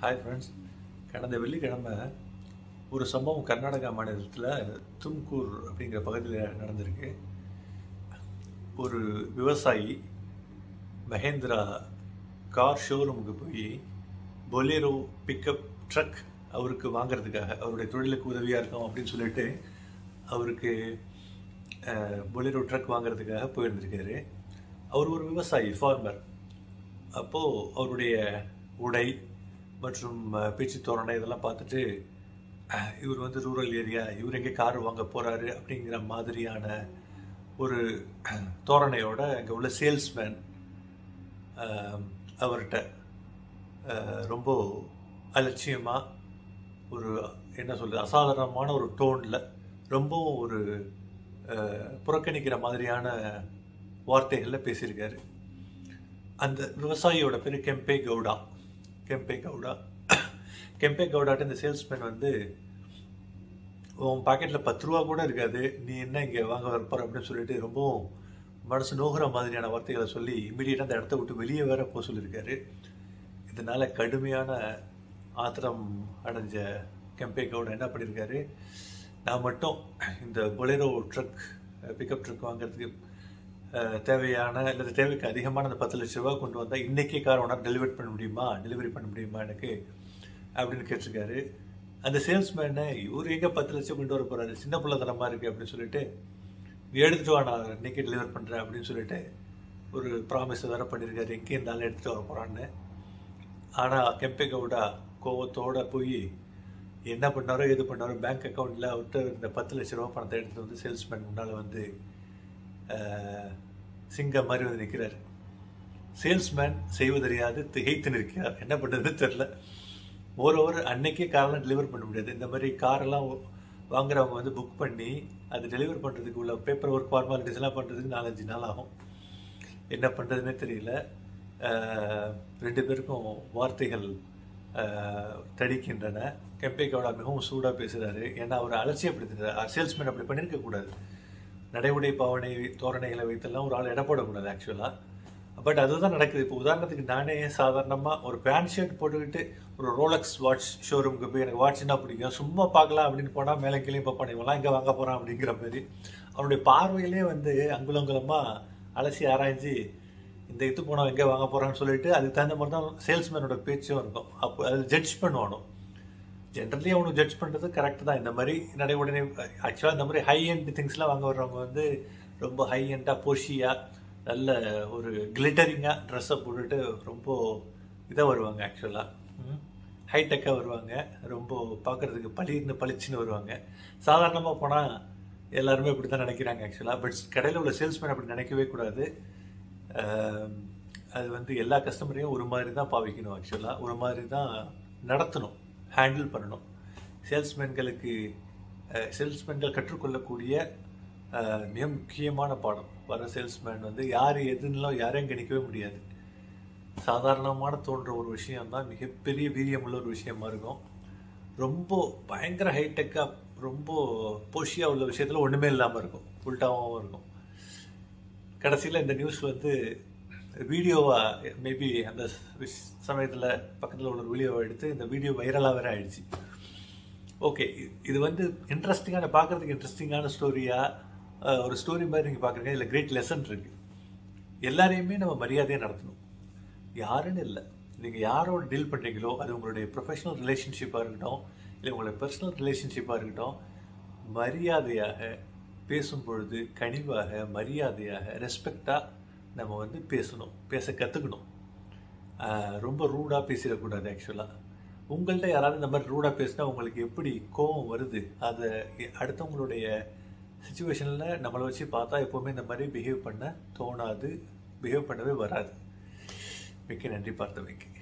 hi friends கடந்த வெள்ளிக்கிழமை ஒரு சம்பவம் கர்நாடகா மாநிலத்தில் தும்கூர் அப்படிங்கிற பகுதியில் நடந்திருக்கு ஒரு விவசாயி மகேந்திரா கார் ஷோரூமுக்கு போய் பொலேரோ பிக்கப் ட்ரக் அவருக்கு வாங்குறதுக்காக அவருடைய தொழிலுக்கு உதவியாக இருக்கும் அப்படின்னு சொல்லிட்டு அவருக்கு பொலேரோ ட்ரக் வாங்குறதுக்காக போயிருந்திருக்காரு அவர் ஒரு விவசாயி ஃபார்மர் அப்போது அவருடைய உடை மற்றும் அஹ், பேச்சு தோரணை இதெல்லாம் பார்த்துட்டு அஹ், இவர் வந்து ரூரல் ஏரியா இவர் எங்கே கார் வாங்க போகிறாரு அப்படிங்கிற மாதிரியான ஒரு அஹ், தோரணையோட அங்கே உள்ள சேல்ஸ்மேன் அவர்கிட்ட அஹ், ரொம்ப அலட்சியமாக ஒரு என்ன சொல்றது அசாதாரணமான ஒரு டோனில் ரொம்பவும் ஒரு அஹ், புறக்கணிக்கிற மாதிரியான வார்த்தைகளில் பேசியிருக்காரு அந்த விவசாயியோட பேர் கெம்பே கவுடா கெம்பே கவுடா கெம்பே கவுடாட்ட இந்த சேல்ஸ்மேன் வந்து உன் பாக்கெட்டில் பத்து ரூபா கூட இருக்காது நீ என்ன இங்கே வாங்க வரப்போற அப்படின்னு சொல்லிட்டு ரொம்பவும் மனசு நோகிற மாதிரியான வார்த்தைகளை சொல்லி இமீடியட்டாக அந்த இடத்த விட்டு வெளியே வேற போக சொல்லியிருக்காரு இதனால கடுமையான ஆத்திரம் அடைஞ்ச கெம்பே கவுடா என்ன பண்ணியிருக்காரு நான் மட்டும் இந்த பொலேரோ ட்ரக் பிக்கப் ட்ரக் வாங்குறதுக்கு அஹ், தேவையான அல்லது தேவைக்கு அதிகமான அந்த பத்து லட்ச ரூபா கொண்டு வந்தால் இன்றைக்கே கார் ஓனர் டெலிவரி பண்ண முடியுமா டெலிவரி பண்ண முடியுமா எனக்கு அப்படின்னு கேட்டிருக்காரு அந்த சேல்ஸ்மேனை இவர் எங்கே பத்து லட்சம் கொண்டு வர போகிறாரு சின்ன பிள்ளைத்தனமாக இருக்குது அப்படின்னு சொல்லிட்டு நீ எடுத்துட்டு வா நான் இன்னைக்கு டெலிவர் பண்ணுறேன் அப்படின்னு சொல்லிட்டு ஒரு ப்ராமிஸ் வேறு பண்ணியிருக்காரு எங்கே இருந்தாலும் எடுத்துகிட்டு வர போகிறான்னு ஆனால் கெம்பே கவுடா கோவத்தோட போய் என்ன பண்ணாரோ எது பண்ணாரோ பேங்க் அக்கௌண்ட்டில் அவர்கிட்ட இந்த பத்து லட்ச ரூபா பணத்தை எடுத்துட்டு வந்து சேல்ஸ்மேன் முன்னால் வந்து ஆஹ், சிங்கம் மாதிரி வந்து நிற்கிறார் சேல்ஸ்மேன் செய்வதறியாது திகைத்து நிற்கிறார் என்ன பண்ணுறதுன்னு தெரில ஓவர் அன்னைக்கே காரெல்லாம் டெலிவர் பண்ண முடியாது இந்த மாதிரி காரெல்லாம் வாங்குறவங்க வந்து புக் பண்ணி அது டெலிவர் பண்ணுறதுக்கு உள்ள பேப்பர் ஒர்க் ஃபார்மாலிட்டிஸ் எல்லாம் பண்ணுறதுக்கு நாலஞ்சு நாள் ஆகும் என்ன பண்ணுறதுனே தெரியல ஆஹ், ரெண்டு பேருக்கும் வார்த்தைகள் ஆஹ், தடிக்கின்றன கெம்பே கவுடா மிகவும் சூடாக பேசுகிறாரு ஏன்னா அவர் அலட்சியப்படுத்துகிறார் சேல்ஸ்மேன் அப்படி பண்ணியிருக்க கூடாது நடைமுறை பாவனை தோரணைகளை வைத்தெல்லாம் ஒரு ஆள் எடை போடக்கூடாது ஆக்சுவலாக பட் அதுதான் நடக்குது இப்போ உதாரணத்துக்கு நானே சாதாரணமாக ஒரு பேண்ட் ஷர்ட் போட்டுக்கிட்டு ஒரு ரோலக்ஸ் வாட்ச் ஷோரூமுக்கு போய் எனக்கு வாட்ச்னா பிடிக்கும் சும்மா பார்க்கலாம் அப்படின்னு போனால் மேலே கீழே பார்ப்பான் இவெல்லாம் இங்கே வாங்க போகிறான் அப்படிங்கிற மாதிரி அவனுடைய பார்வையிலே வந்து அங்குலங்குலமாக அலசி ஆராய்ஞ்சு இந்த இது போனவன் எங்கே வாங்க போகிறான்னு சொல்லிட்டு அதுக்கு தகுந்த மாதிரி தான் சேல்ஸ்மேனோட பேச்சும் இருக்கும் அப்போ அது ஜட்ஜ் பண்ணுவானோ ஜென்ரலி அவனுக்கு ஜட்ஜ் பண்ணுறது கரெக்ட் தான் இந்த மாதிரி நடை உடனே ஆக்சுவலாக இந்த மாதிரி ஹை எண்ட் திங்ஸ்லாம் வாங்க வர்றவங்க வந்து ரொம்ப ஹை எண்டாக பொஷியாக நல்ல ஒரு கிளிட்டரிங்காக ட்ரெஸ்ஸை போட்டுட்டு ரொம்ப இதாக வருவாங்க ஆக்சுவலாக ஹைடெக்காக வருவாங்க ரொம்ப பார்க்குறதுக்கு பளிர்னு பளிச்சுன்னு வருவாங்க சாதாரணமாக போனால் எல்லாருமே இப்படி தான் நினைக்கிறாங்க ஆக்சுவலாக பட் கடையில் உள்ள சேல்ஸ்மேன் அப்படி நினைக்கவே கூடாது ஆம், அது வந்து எல்லா கஸ்டமரையும் ஒரு மாதிரி தான் பாவிக்கணும் ஆக்சுவலாக ஒரு மாதிரி தான் நடத்தணும் ஹேண்டில் பண்ணணும் சேல்ஸ்மேன்களுக்கு சேல்ஸ்மேன்கள் கற்றுக்கொள்ளக்கூடிய அஹ், மிக முக்கியமான பாடம் வர சேல்ஸ்மேன் வந்து யார் எதுன்னுலாம் யாரையும் கணிக்கவே முடியாது சாதாரணமான தோன்ற ஒரு விஷயம் தான் மிகப்பெரிய வீரியமுள்ள ஒரு விஷயமா இருக்கும் ரொம்ப பயங்கர ஹைடெக்காக ரொம்ப போஷியாக உள்ள விஷயத்தில் ஒன்றுமே இல்லாமல் இருக்கும் உல்டாவும் இருக்கும் கடைசியில் இந்த நியூஸ் வந்து வீடியோவாக மேபி அந்த சமயத்தில் பக்கத்தில் உள்ள ஒரு வீடியோவை எடுத்து இந்த வீடியோ வைரலாக வேற ஆயிடுச்சு ஓகே இது வந்து இன்ட்ரெஸ்டிங்கான பார்க்குறதுக்கு இன்ட்ரெஸ்டிங்கான ஸ்டோரியாக ஒரு ஸ்டோரி மாதிரி நீங்கள் பார்க்குறீங்க இதில் கிரேட் லெசன் இருக்குது எல்லாரையுமே நம்ம மரியாதையாக நடத்தணும் யாருன்னு இல்லை நீங்கள் யாரோட டீல் பண்ணுறீங்களோ அது உங்களுடைய ப்ரொஃபஷனல் ரிலேஷன்ஷிப்பாக இருக்கட்டும் இல்லை உங்களுடைய பர்சனல் ரிலேஷன்ஷிப்பாக இருக்கட்டும் மரியாதையாக பேசும் பொழுது கனிவாக மரியாதையாக ரெஸ்பெக்டாக நம்ம வந்து பேசணும் பேச கற்றுக்கணும் ரொம்ப ரூடாக பேசிடக்கூடாது ஆக்சுவலாக உங்கள்கிட்ட யாராவது இந்த மாதிரி ரூடாக பேசினா உங்களுக்கு எப்படி கோபம் வருது அதை அடுத்தவங்களுடைய சுச்சுவேஷனில் நம்மளை வச்சு பார்த்தா எப்போவுமே இந்த மாதிரி பிஹேவ் பண்ண தோணாது பிஹேவ் பண்ணவே வராது மிக்க நன்றி பார்த்தவைக்கு